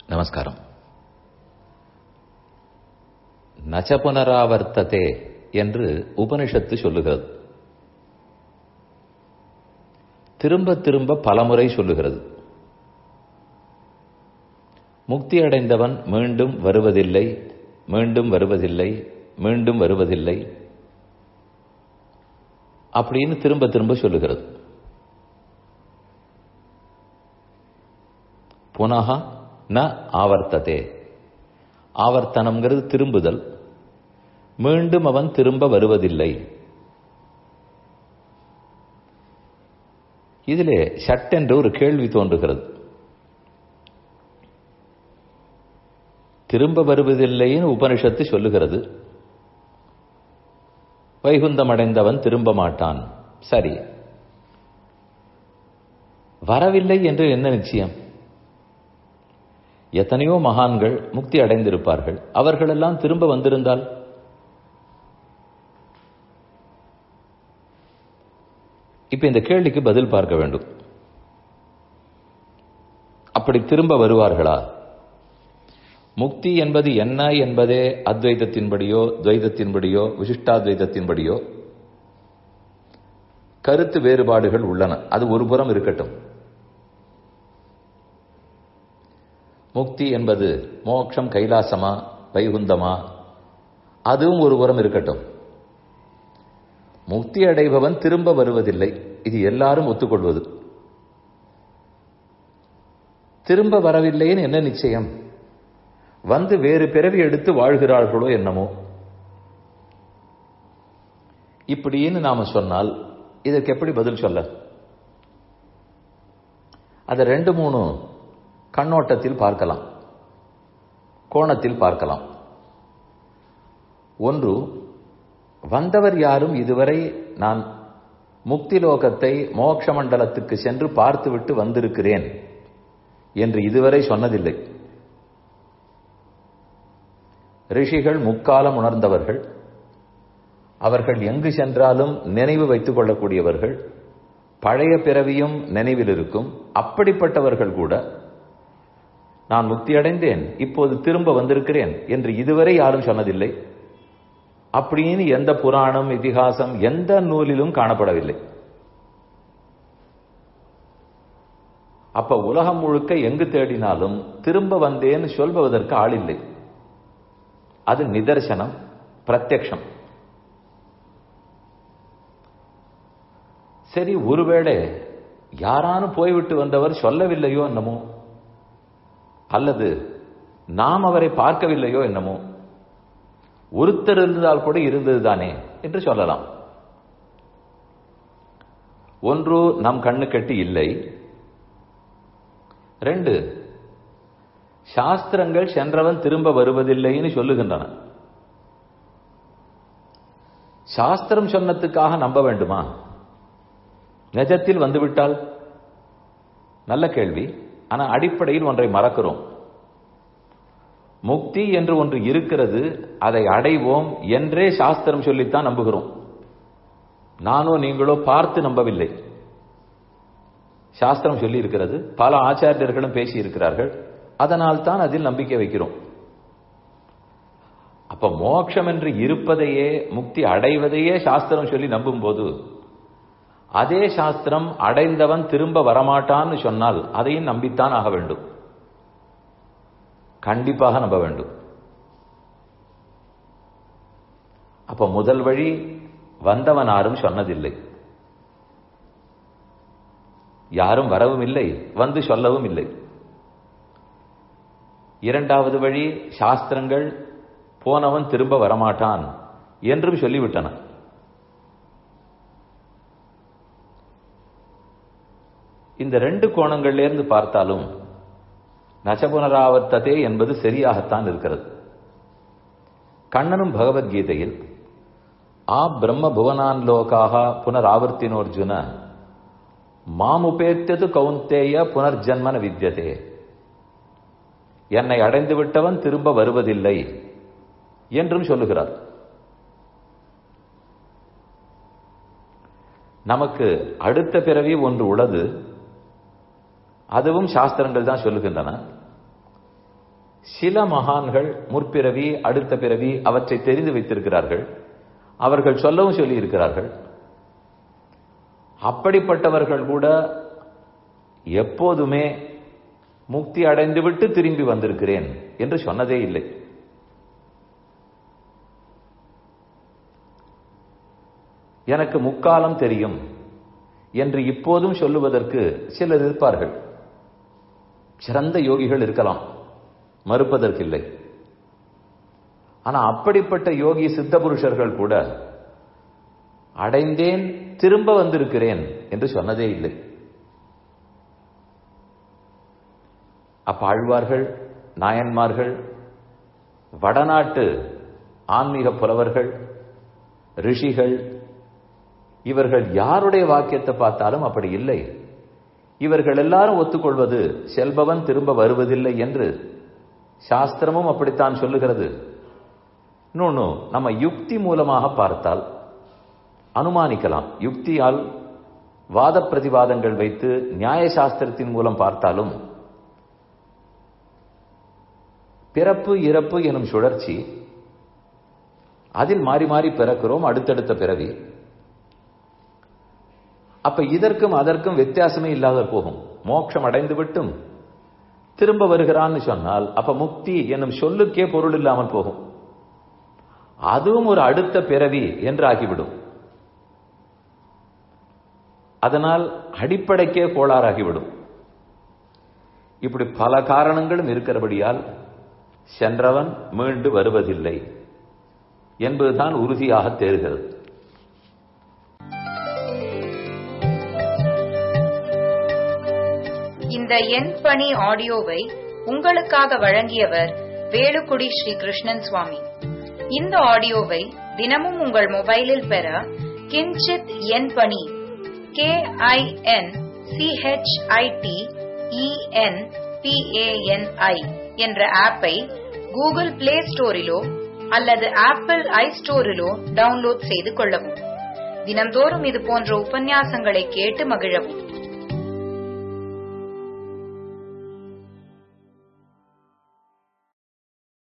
நமஸ்காரம் நச்ச புனராவர்த்ததே என்று உபனிஷத்து சொல்லுகிறது திரும்ப திரும்ப பலமுறை சொல்லுகிறது முக்தி அடைந்தவன் மீண்டும் வருவதில்லை மீண்டும் வருவதில்லை மீண்டும் வருவதில்லை அப்படின்னு திரும்ப திரும்ப சொல்லுகிறது புனகா ந ஆவர்த்ததே ஆவர்த்தனம்ங்கிறது திரும்புதல் மீண்டும் அவன் திரும்ப வருவதில்லை இதிலே சட்டென்று ஒரு கேள்வி தோன்றுகிறது திரும்ப வருவதில்லைன்னு உபனிஷத்து சொல்லுகிறது வைகுந்தம் அடைந்தவன் திரும்ப மாட்டான் சரி வரவில்லை என்று என்ன நிச்சயம் எத்தனையோ மகான்கள் முக்தி அடைந்திருப்பார்கள் அவர்களெல்லாம் திரும்ப வந்திருந்தால் இப்ப இந்த கேள்விக்கு பதில் பார்க்க வேண்டும் அப்படி திரும்ப வருவார்களா முக்தி என்பது என்ன என்பதே அத்வைதத்தின்படியோ துவைதத்தின்படியோ விசிஷ்டாத்வைதத்தின்படியோ கருத்து வேறுபாடுகள் உள்ளன அது ஒரு புறம் இருக்கட்டும் முக்தி என்பது மோட்சம் கைலாசமா வைகுந்தமா அதுவும் ஒரு புறம் இருக்கட்டும் முக்தி அடைபவன் திரும்ப வருவதில்லை இது எல்லாரும் ஒத்துக்கொள்வது திரும்ப வரவில்லைன்னு என்ன நிச்சயம் வந்து வேறு பிறவி எடுத்து வாழ்கிறார்களோ என்னமோ இப்படின்னு நாம சொன்னால் இதற்கு எப்படி பதில் சொல்ல அதை ரெண்டு மூணு கண்ணோட்டத்தில் பார்க்கலாம் கோணத்தில் பார்க்கலாம் ஒன்று வந்தவர் யாரும் இதுவரை நான் முக்தி லோகத்தை மோட்ச மண்டலத்துக்கு சென்று பார்த்துவிட்டு வந்திருக்கிறேன் என்று இதுவரை சொன்னதில்லை ரிஷிகள் முக்காலம் உணர்ந்தவர்கள் அவர்கள் எங்கு சென்றாலும் நினைவு வைத்துக் கொள்ளக்கூடியவர்கள் பழைய பிறவியும் நினைவில் இருக்கும் அப்படிப்பட்டவர்கள் கூட நான் முக்தி அடைந்தேன் இப்போது திரும்ப வந்திருக்கிறேன் என்று இதுவரை யாரும் சொன்னதில்லை அப்படின்னு எந்த புராணம் இதிகாசம் எந்த நூலிலும் காணப்படவில்லை அப்ப உலகம் முழுக்க எங்கு தேடினாலும் திரும்ப வந்தேன்னு சொல்பவதற்கு ஆள் இல்லை அது நிதர்சனம் பிரத்யக்ஷம் சரி ஒருவேளை யாரானும் போய்விட்டு வந்தவர் சொல்லவில்லையோ என்னமோ அல்லது நாம் அவரை பார்க்கவில்லையோ என்னமோ ஒருத்தர் இருந்தால் கூட இருந்தது தானே என்று சொல்லலாம் ஒன்று நம் கண்ணு கட்டி இல்லை ரெண்டு சாஸ்திரங்கள் சென்றவன் திரும்ப வருவதில்லைன்னு சொல்லுகின்றன சாஸ்திரம் சொன்னதுக்காக நம்ப வேண்டுமா நிஜத்தில் வந்துவிட்டால் நல்ல கேள்வி ஆனா அடிப்படையில் ஒன்றை மறக்கிறோம் முக்தி என்று ஒன்று இருக்கிறது அதை அடைவோம் என்றே சாஸ்திரம் சொல்லித்தான் நம்புகிறோம் நானோ நீங்களோ பார்த்து நம்பவில்லை சாஸ்திரம் சொல்லி இருக்கிறது பல ஆச்சாரியர்களும் பேசி இருக்கிறார்கள் அதனால் தான் அதில் நம்பிக்கை வைக்கிறோம் அப்ப மோட்சம் என்று இருப்பதையே முக்தி அடைவதையே சாஸ்திரம் சொல்லி நம்பும் போது அதே சாஸ்திரம் அடைந்தவன் திரும்ப வரமாட்டான்னு சொன்னால் அதையும் நம்பித்தான் ஆக வேண்டும் கண்டிப்பாக நம்ப வேண்டும் அப்ப முதல் வழி வந்தவன் யாரும் சொன்னதில்லை யாரும் வரவும் இல்லை வந்து சொல்லவும் இல்லை இரண்டாவது வழி சாஸ்திரங்கள் போனவன் திரும்ப வரமாட்டான் என்றும் சொல்லிவிட்டன இந்த ரெண்டு கோணங்கள்லேருந்து பார்த்தாலும் நச்சபுனராவர்த்ததே என்பது சரியாகத்தான் இருக்கிறது கண்ணனும் பகவத்கீதையில் ஆ பிரம்ம புவனான் லோகாக புனராவர்த்தினோர்ஜுன மாமுபேத்தது கவுந்தேய புனர்ஜன்மன வித்தியதே என்னை அடைந்து விட்டவன் திரும்ப வருவதில்லை என்றும் சொல்லுகிறார் நமக்கு அடுத்த பிறவி ஒன்று உள்ளது அதுவும் சாஸ்திரங்கள் தான் சொல்லுகின்றன சில மகான்கள் முற்பிறவி அடுத்த பிறவி அவற்றை தெரிந்து வைத்திருக்கிறார்கள் அவர்கள் சொல்லவும் சொல்லி இருக்கிறார்கள் அப்படிப்பட்டவர்கள் கூட எப்போதுமே முக்தி அடைந்துவிட்டு திரும்பி வந்திருக்கிறேன் என்று சொன்னதே இல்லை எனக்கு முக்காலம் தெரியும் என்று இப்போதும் சொல்லுவதற்கு சிலர் இருப்பார்கள் சிறந்த யோகிகள் இருக்கலாம் மறுப்பதற்கில்லை ஆனா அப்படிப்பட்ட யோகி சித்த புருஷர்கள் கூட அடைந்தேன் திரும்ப வந்திருக்கிறேன் என்று சொன்னதே இல்லை அப்ப ஆழ்வார்கள் நாயன்மார்கள் வடநாட்டு ஆன்மீக புலவர்கள் ரிஷிகள் இவர்கள் யாருடைய வாக்கியத்தை பார்த்தாலும் அப்படி இல்லை இவர்கள் எல்லாரும் ஒத்துக்கொள்வது செல்பவன் திரும்ப வருவதில்லை என்று சாஸ்திரமும் அப்படித்தான் சொல்லுகிறது இன்னொன்னு நம்ம யுக்தி மூலமாக பார்த்தால் அனுமானிக்கலாம் யுக்தியால் வாத பிரதிவாதங்கள் வைத்து நியாய சாஸ்திரத்தின் மூலம் பார்த்தாலும் பிறப்பு இறப்பு எனும் சுழற்சி அதில் மாறி மாறி பிறக்கிறோம் அடுத்தடுத்த பிறவி அப்ப இதற்கும் அதற்கும் வித்தியாசமே இல்லாத போகும் மோட்சம் அடைந்து விட்டும் திரும்ப வருகிறான்னு சொன்னால் அப்ப முக்தி என்னும் சொல்லுக்கே பொருள் இல்லாமல் போகும் அதுவும் ஒரு அடுத்த பிறவி என்று ஆகிவிடும் அதனால் அடிப்படைக்கே கோளாறாகிவிடும் இப்படி பல காரணங்களும் இருக்கிறபடியால் சென்றவன் மீண்டு வருவதில்லை என்பதுதான் உறுதியாக தேர்கிறது இந்த எண் பணி ஆடியோவை உங்களுக்காக வழங்கியவர் வேலுக்குடி ஸ்ரீ கிருஷ்ணன் சுவாமி இந்த ஆடியோவை தினமும் உங்கள் மொபைலில் பெற கிஞ்சித் எண் பணி கே ஐ என் சிஹெச்ஐடி இஎன் பிஏஎன்ஐ என்ற ஆப்பை கூகுள் பிளே ஸ்டோரிலோ அல்லது ஆப்பிள் ஐ ஸ்டோரிலோ டவுன்லோட் செய்து கொள்ளவும் தினம்தோறும் இது போன்ற உபன்யாசங்களை கேட்டு மகிழவும்